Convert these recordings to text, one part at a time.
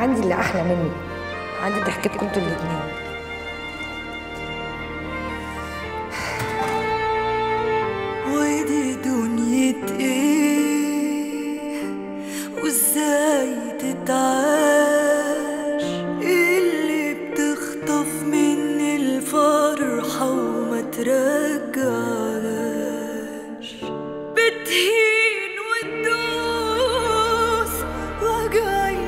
عندي اللي احلى منه عندي ضحكتكم انتوا الاتنين ودي دنيا ايه وازاي تتعاش اللي بتخطف مني الفرحة وما ترجعهاش بتهين وتدوس وجعي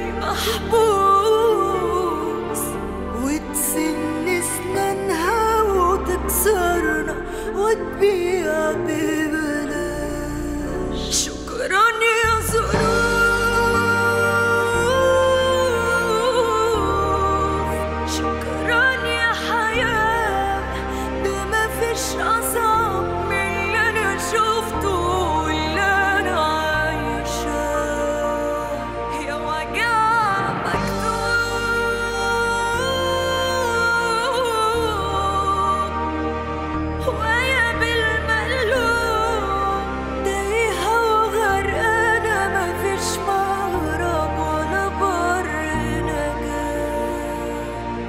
محبوس وتسن اسنانها وتكسرنا وتبيع ببلاش شكرا يا ظروف شكرا يا حياة ده ما فيش أصعب من اللي أنا شفته واللي أنا عايشاه يا وجع مكتوب ويا بالمقلوب تايهة وغرقانة مفيش مهرب ولا بر نجاة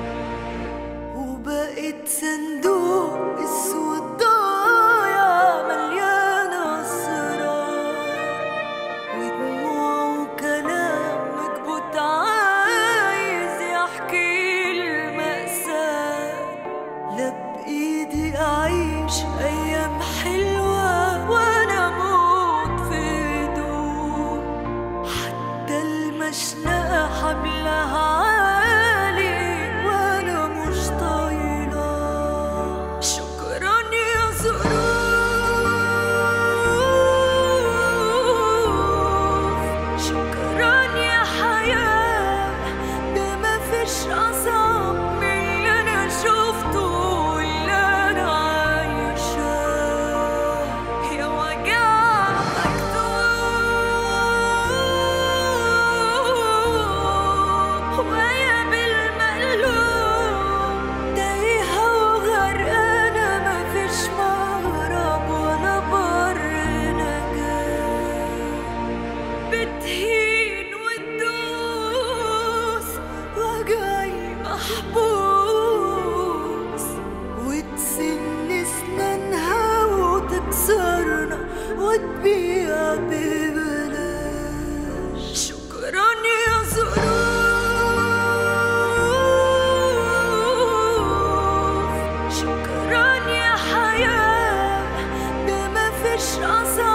وبقيت صندوق اسود ضايع مليان اسرار ودموع وكلام مكبوت عايز يحكي المأساة لا بإيدي أعيش أيام حلوة وأنا أموت في هدوء حتى المشنقة حملها عالي وأنا مش طايلة شكرا يا ظروف شكرا يا حياة ده ما فيش أصعب من اللي أنا شفته واللي أنا عايشاه يا وجع مكتوب ويا بالمقلوب تايهة وغرقانة مفيش مهرب ولا بر نجاة بتهين وتدوس وجعي محبوس وتسن اسنانها وتكسرنا وتبيع ببلاش شكرا يا ظروف شكرا يا حياة ده ما فيش أصعب